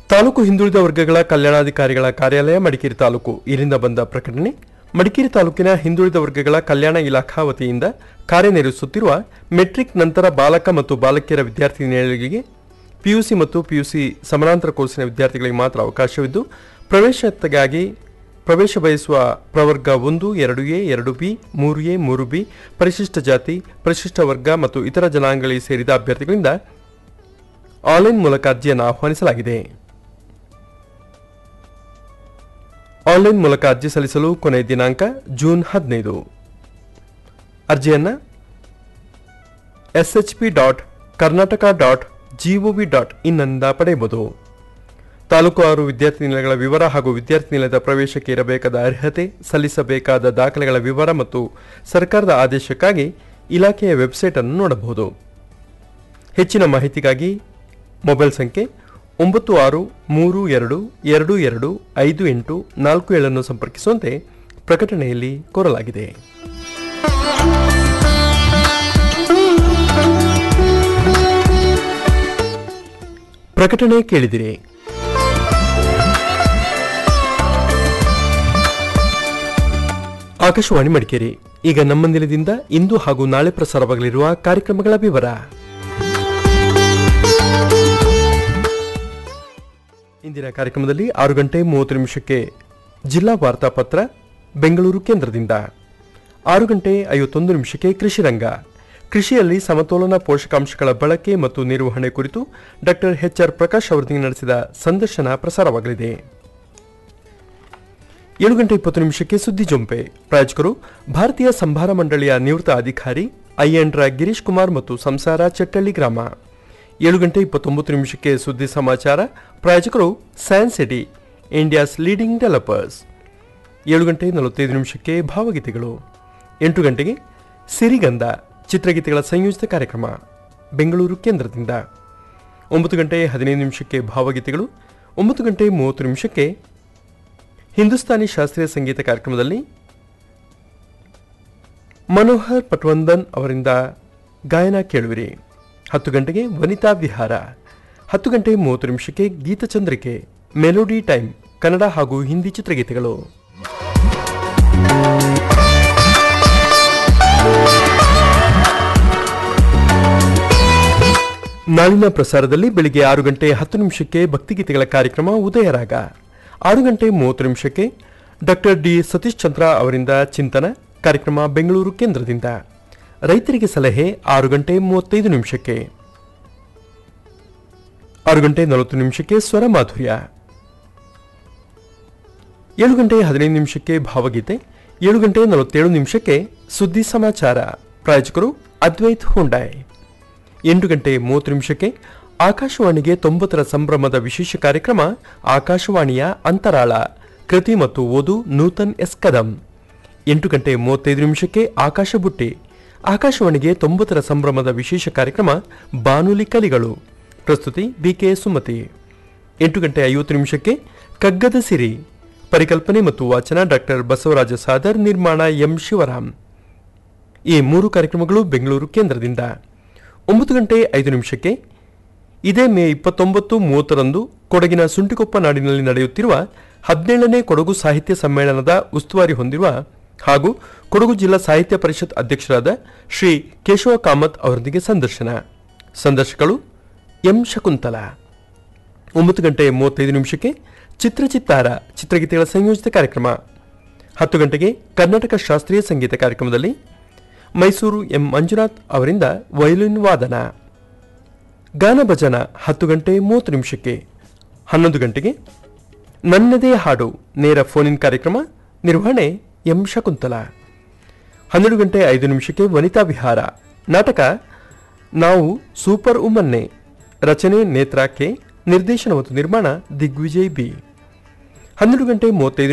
ತಾಲೂಕು ಹಿಂದುಳಿದ ವರ್ಗಗಳ ಕಲ್ಯಾಣಾಧಿಕಾರಿಗಳ ಕಾರ್ಯಾಲಯ ಮಡಿಕೇರಿ ತಾಲೂಕು ಇಲ್ಲಿಂದ ಬಂದ ಪ್ರಕಟಣೆ ಮಡಿಕೇರಿ ತಾಲೂಕಿನ ಹಿಂದುಳಿದ ವರ್ಗಗಳ ಕಲ್ಯಾಣ ಇಲಾಖಾ ವತಿಯಿಂದ ಕಾರ್ಯನಿರ್ವಹಿಸುತ್ತಿರುವ ಮೆಟ್ರಿಕ್ ನಂತರ ಬಾಲಕ ಮತ್ತು ಬಾಲಕಿಯರ ವಿದ್ಯಾರ್ಥಿನಿಯರಿಗೆ ಪಿಯುಸಿ ಮತ್ತು ಪಿಯುಸಿ ಸಮಾನಾಂತರ ಕೋರ್ಸಿನ ವಿದ್ಯಾರ್ಥಿಗಳಿಗೆ ಮಾತ್ರ ಅವಕಾಶವಿದ್ದು ಪ್ರವೇಶಕ್ಕಾಗಿ ಪ್ರವೇಶ ಬಯಸುವ ಪ್ರವರ್ಗ ಒಂದು ಎರಡು ಎ ಎರಡು ಬಿ ಮೂರು ಎ ಮೂರು ಬಿ ಪರಿಶಿಷ್ಟ ಜಾತಿ ಪರಿಶಿಷ್ಟ ವರ್ಗ ಮತ್ತು ಇತರ ಜನಾಂಗಗಳಿಗೆ ಸೇರಿದ ಅಭ್ಯರ್ಥಿಗಳಿಂದ ಆನ್ಲೈನ್ ಮೂಲಕ ಅರ್ಜಿಯನ್ನು ಆಹ್ವಾನಿಸಲಾಗಿದೆ ಆನ್ಲೈನ್ ಮೂಲಕ ಅರ್ಜಿ ಸಲ್ಲಿಸಲು ಕೊನೆಯ ದಿನಾಂಕ ಜೂನ್ ಹದಿನೈದು ಅರ್ಜಿಯನ್ನು SHP dot Karnataka dot GOV dot ಇನ್ನಿಂದ ಪಡೆಯಬಹುದು ತಾಲೂಕು ಆರು ವಿದ್ಯಾರ್ಥಿ ನಿಲಯಗಳ ವಿವರ ಹಾಗೂ ವಿದ್ಯಾರ್ಥಿ ನಿಲಯದ ಪ್ರವೇಶಕ್ಕೆ ಇರಬೇಕಾದ ಅರ್ಹತೆ ಸಲ್ಲಿಸಬೇಕಾದ ದಾಖಲೆಗಳ ವಿವರ ಮತ್ತು ಸರ್ಕಾರದ ಆದೇಶಕ್ಕಾಗಿ ಇಲಾಖೆಯ ವೆಬ್ಸೈಟ್ ಅನ್ನು ನೋಡಬಹುದು ಹೆಚ್ಚಿನ ಮಾಹಿತಿಗಾಗಿ ಮೊಬೈಲ್ ಸಂಖ್ಯೆ ಒಂಬತ್ತು ಆರು ಮೂರು ಎರಡು ಎರಡು ಎರಡು ಐದು ಎಂಟು ನಾಲ್ಕು ಏಳನ್ನು ಸಂಪರ್ಕಿಸುವಂತೆ ಪ್ರಕಟಣೆಯಲ್ಲಿ ಕೋರಲಾಗಿದೆ ಪ್ರಕಟಣೆ ಕೇಳಿದಿರಿ ಆಕಾಶವಾಣಿ ಮಡಿಕೇರಿ ಈಗ ನಮ್ಮ ನಿಲಯದಿಂದ ಇಂದು ಹಾಗೂ ನಾಳೆ ಪ್ರಸಾರವಾಗಲಿರುವ ಕಾರ್ಯಕ್ರಮಗಳ ವಿವರ ಇಂದಿನ ಕಾರ್ಯಕ್ರಮದಲ್ಲಿ ಆರು ಗಂಟೆ ಮೂವತ್ತು ನಿಮಿಷಕ್ಕೆ ಜಿಲ್ಲಾ ವಾರ್ತಾಪತ್ರ ಬೆಂಗಳೂರು ಕೇಂದ್ರದಿಂದ ಆರು ಗಂಟೆ ಐವತ್ತೊಂದು ನಿಮಿಷಕ್ಕೆ ಕೃಷಿ ರಂಗ ಕೃಷಿಯಲ್ಲಿ ಸಮತೋಲನ ಪೋಷಕಾಂಶಗಳ ಬಳಕೆ ಮತ್ತು ನಿರ್ವಹಣೆ ಕುರಿತು ಡಾಕ್ಟರ್ ಎಚ್ ಆರ್ ಪ್ರಕಾಶ್ ಅವರೊಂದಿಗೆ ನಡೆಸಿದ ಸಂದರ್ಶನ ಪ್ರಸಾರವಾಗಲಿದೆ ಏಳು ಗಂಟೆ ಇಪ್ಪತ್ತು ನಿಮಿಷಕ್ಕೆ ಸುದ್ದಿ ಜೊಂಪೆ ಪ್ರಾಯೋಜಕರು ಭಾರತೀಯ ಸಂಭಾರ ಮಂಡಳಿಯ ನಿವೃತ್ತ ಅಧಿಕಾರಿ ಐಎಂಡ್ರ ಗಿರೀಶ್ ಕುಮಾರ್ ಮತ್ತು ಸಂಸಾರ ಚಟ್ಟಳ್ಳಿ ಗ್ರಾಮ ಏಳು ಗಂಟೆ ಇಪ್ಪತ್ತೊಂಬತ್ತು ನಿಮಿಷಕ್ಕೆ ಸುದ್ದಿ ಸಮಾಚಾರ ಪ್ರಾಯೋಜಕರು science city India's leading developers ಏಳು ಗಂಟೆ ನಲವತ್ತೈದು ನಿಮಿಷಕ್ಕೆ ಭಾವಗೀತೆಗಳು ಎಂಟು ಗಂಟೆಗೆ ಸಿರಿಗಂಧ ಚಿತ್ರಗೀತೆಗಳ ಸಂಯೋಜಿತ ಕಾರ್ಯಕ್ರಮ ಬೆಂಗಳೂರು ಕೇಂದ್ರದಿಂದ ಒಂಬತ್ತು ಗಂಟೆ ಹದಿನೈದು ನಿಮಿಷಕ್ಕೆ ಭಾವಗೀತೆಗಳು ಒಂಬತ್ತು ಗಂಟೆ ಮೂವತ್ತು ನಿಮಿಷಕ್ಕೆ ಹಿಂದೂಸ್ತಾನಿ ಶಾಸ್ತ್ರೀಯ ಸಂಗೀತ ಕಾರ್ಯಕ್ರಮದಲ್ಲಿ ಮನೋಹರ್ ಪಟ್ವಂದನ್ ಅವರಿಂದ ಗಾಯನ ಕೇಳುವಿರಿ ಹತ್ತು ಗಂಟೆಗೆ ವನಿತಾ ವಿಹಾರ ಹತ್ತು ಗಂಟೆ ಮೂವತ್ತು ನಿಮಿಷಕ್ಕೆ ಗೀತಚಂದ್ರಿಕೆ ಮೆಲೋಡಿ ಟೈಮ್ ಕನ್ನಡ ಹಾಗೂ ಹಿಂದಿ ಚಿತ್ರಗೀತೆಗಳು ನಾಳಿನ ಪ್ರಸಾರದಲ್ಲಿ ಬೆಳಿಗ್ಗೆ ಆರು ಗಂಟೆ ಹತ್ತು ನಿಮಿಷಕ್ಕೆ ಭಕ್ತಿಗೀತೆಗಳ ಕಾರ್ಯಕ್ರಮ ಉದಯರಾಗ ಆರು ಗಂಟೆ ಮೂವತ್ತು ನಿಮಿಷಕ್ಕೆ ಡಾಕ್ಟರ್ ಡಿ ಸತೀಶ್ ಚಂದ್ರ ಅವರಿಂದ ಚಿಂತನ ಕಾರ್ಯಕ್ರಮ ಬೆಂಗಳೂರು ಕೇಂದ್ರದಿಂದ ರೈತರಿಗೆ ಸಲಹೆ ಆರು ಗಂಟೆ ಮೂವತ್ತೈದು ನಿಮಿಷಕ್ಕೆ ಆರು ಗಂಟೆ ನಲವತ್ತು ನಿಮಿಷಕ್ಕೆ ಸ್ವರ ಮಾಧುರ್ಯ ಏಳು ಗಂಟೆ ಹದಿನೈದು ನಿಮಿಷಕ್ಕೆ ಭಾವಗೀತೆ ಏಳು ಗಂಟೆ ನಲವತ್ತೇಳು ನಿಮಿಷಕ್ಕೆ ಸುದ್ದಿ ಸಮಾಚಾರ ಪ್ರಾಯೋಜಕರು ಅದ್ವೈತ್ ಹುಂಡಾಯ್ ಎಂಟು ಗಂಟೆ ಮೂವತ್ತು ನಿಮಿಷಕ್ಕೆ ಆಕಾಶವಾಣಿಗೆ ತೊಂಬತ್ತರ ಸಂಭ್ರಮದ ವಿಶೇಷ ಕಾರ್ಯಕ್ರಮ ಆಕಾಶವಾಣಿಯ ಅಂತರಾಳ ಕೃತಿ ಮತ್ತು ಓದು ನೂತನ್ ಎಸ್ ಕದಂ ಎಂಟು ಗಂಟೆ ಮೂವತ್ತೈದು ನಿಮಿಷಕ್ಕೆ ಆಕಾಶ ಬುಟ್ಟಿ ಆಕಾಶವಾಣಿಗೆ ತೊಂಬತ್ತರ ಸಂಭ್ರಮದ ವಿಶೇಷ ಕಾರ್ಯಕ್ರಮ ಬಾನುಲಿ ಕಲಿಗಳು ಪ್ರಸ್ತುತಿ ಬಿಕೆ ಸುಮತಿ ಎಂಟು ಗಂಟೆ ಐವತ್ತು ನಿಮಿಷಕ್ಕೆ ಕಗ್ಗದ ಸಿರಿ ಪರಿಕಲ್ಪನೆ ಮತ್ತು ವಾಚನ ಡಾಕ್ಟರ್ ಬಸವರಾಜ ಸಾದರ್ ನಿರ್ಮಾಣ ಎಂ ಶಿವರಾಮ್ ಈ ಮೂರು ಕಾರ್ಯಕ್ರಮಗಳು ಬೆಂಗಳೂರು ಕೇಂದ್ರದಿಂದ ಒಂಬತ್ತು ಗಂಟೆ ಐದು ನಿಮಿಷಕ್ಕೆ ಇದೇ ಮೇ ಇಪ್ಪತ್ತೊಂಬತ್ತು ಮೂವತ್ತರಂದು ಕೊಡಗಿನ ಸುಂಟಿಕೊಪ್ಪ ನಾಡಿನಲ್ಲಿ ನಡೆಯುತ್ತಿರುವ ಹದಿನೇಳನೇ ಕೊಡಗು ಸಾಹಿತ್ಯ ಸಮ್ಮೇಳನದ ಉಸ್ತುವಾರಿ ಹೊಂದಿರುವ ಹಾಗೂ ಕೊಡಗು ಜಿಲ್ಲಾ ಸಾಹಿತ್ಯ ಪರಿಷತ್ ಅಧ್ಯಕ್ಷರಾದ ಶ್ರೀ ಕೇಶವ ಕಾಮತ್ ಅವರೊಂದಿಗೆ ಸಂದರ್ಶನ ಸಂದರ್ಶಕರು ಎಂ ಶಕುಂತಲಾ ಒಂಬತ್ತು ಗಂಟೆ ಮೂವತ್ತೈದು ನಿಮಿಷಕ್ಕೆ ಚಿತ್ರಚಿತ್ತಾರ ಚಿತ್ರಗೀತೆಗಳ ಸಂಯೋಜಿತ ಕಾರ್ಯಕ್ರಮ ಹತ್ತು ಗಂಟೆಗೆ ಕರ್ನಾಟಕ ಶಾಸ್ತ್ರೀಯ ಸಂಗೀತ ಕಾರ್ಯಕ್ರಮದಲ್ಲಿ ಮೈಸೂರು ಎಂ ಮಂಜುನಾಥ್ ಅವರಿಂದ ವಯೋಲಿನ್ ವಾದನ ಗಾನ ಭಜನ ಹತ್ತು ಗಂಟೆ ಮೂವತ್ತು ನಿಮಿಷಕ್ಕೆ ಹನ್ನೊಂದು ಗಂಟೆಗೆ ನನ್ನದೇ ಹಾಡು ನೇರ ಫೋನಿನ್ ಕಾರ್ಯಕ್ರಮ ನಿರ್ವಹಣೆ ಎಂ ಶಕುಂತಲಾ ಹನ್ನೆರಡು ಗಂಟೆ ಐದು ನಿಮಿಷಕ್ಕೆ ವನಿತಾ ವಿಹಾರ ನಾಟಕ ನಾವು ಸೂಪರ್ ಉಮನ್ನೆ ರಚನೆ ನೇತ್ರಾಕೆ ನಿರ್ದೇಶನ ಮತ್ತು ನಿರ್ಮಾಣ ದಿಗ್ವಿಜಯ್ ಬಿ ಹನ್ನೆರಡು ಗಂಟೆ ಮೂವತ್ತೈದು